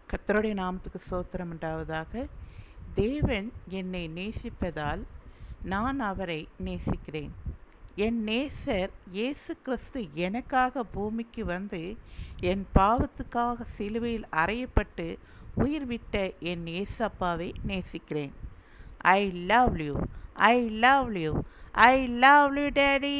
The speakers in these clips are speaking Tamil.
கர்த்தருடைய நாமத்துக்கு ஸ்தோத்திரம் உண்டாவதாக தேவன் என்னை நேசிப்பதால் நான் அவரை நேசிக்கிறேன் என் நேசர் இயேசு கிறிஸ்து எனக்காக பூமிக்கு வந்து என் பாவத்துக்காக சிலுவையில் அறையப்பட்டு உயிர் விட்ட என் ஏசப்பாவை நேசிக்கிறேன் I love you I love you I love you daddy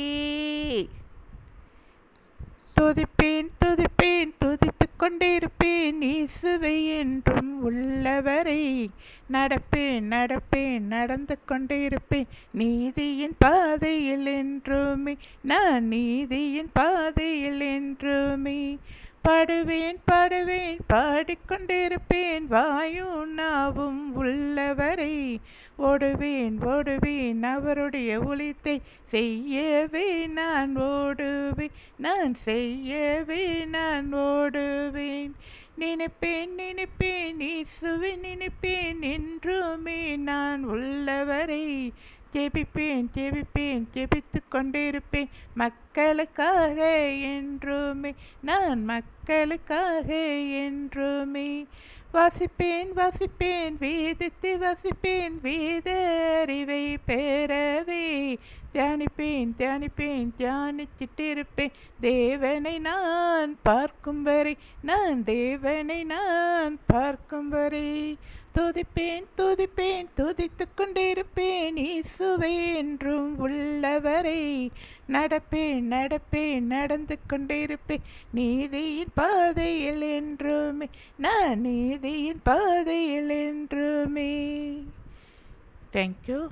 துதிப்பேன் துதிப்பேன் துதித்துக் கொண்டிருப்பேன் இயேசுவை என்றும் உள்ளவரை நடப்பேன் நடப்பேன் நடந்து கொண்டிருப்பேன் நீதியின் பாதையில் என்றுமே நான் நீதியின் பாதையில் என்றுமே பாடுவேன் பாடுவேன் பாடிக்கொண்டிருப்பேன் வாயும் நாவும் உள்ளவரை ஓடுவேன் ஓடுவேன் அவருடைய ஒளித்தை செய்யவே நான் ஓடுவேன் நான் செய்யவே நான் ஓடுவேன் நினைப்பேன் நினைப்பேன் இயேசுவை நினைப்பேன் என்றுமே நான் உள்ளவரை ஜெபிப்பேன் ஜெபிப்பேன் ஜெபித்து கொண்டிருப்பேன் மக்களுக்காக என்றுமே நான் மக்களுக்காக என்றுமே வாசிப்பேன் வாசிப்பேன் வேதத்தை வாசிப்பேன் வேத அறிவை பெறவே தியானிப்பேன் தியானிப்பேன் தியானிச்சிட்டு இருப்பேன் தேவனை நான் பார்க்கும் வரை நான் தேவனை நான் பார்க்கும் வரை துதிப்பேன் துதிப்பேன் துதித்து கொண்டிருப்பேன் இயேசுவை என்றும் உள்ளவரை நடப்பேன் நடப்பேன் நடந்து கொண்டிருப்பேன் நீதியின் பாதையில் என்றுமே நான் நீதியின் பாதையில் என்றுமே தேங்க்யூ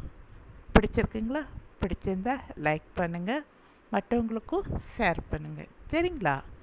பிடிச்சிருக்குங்களா பிடிச்சிருந்தா லைக் பண்ணுங்கள் மற்றவங்களுக்கும் ஷேர் பண்ணுங்கள் சரிங்களா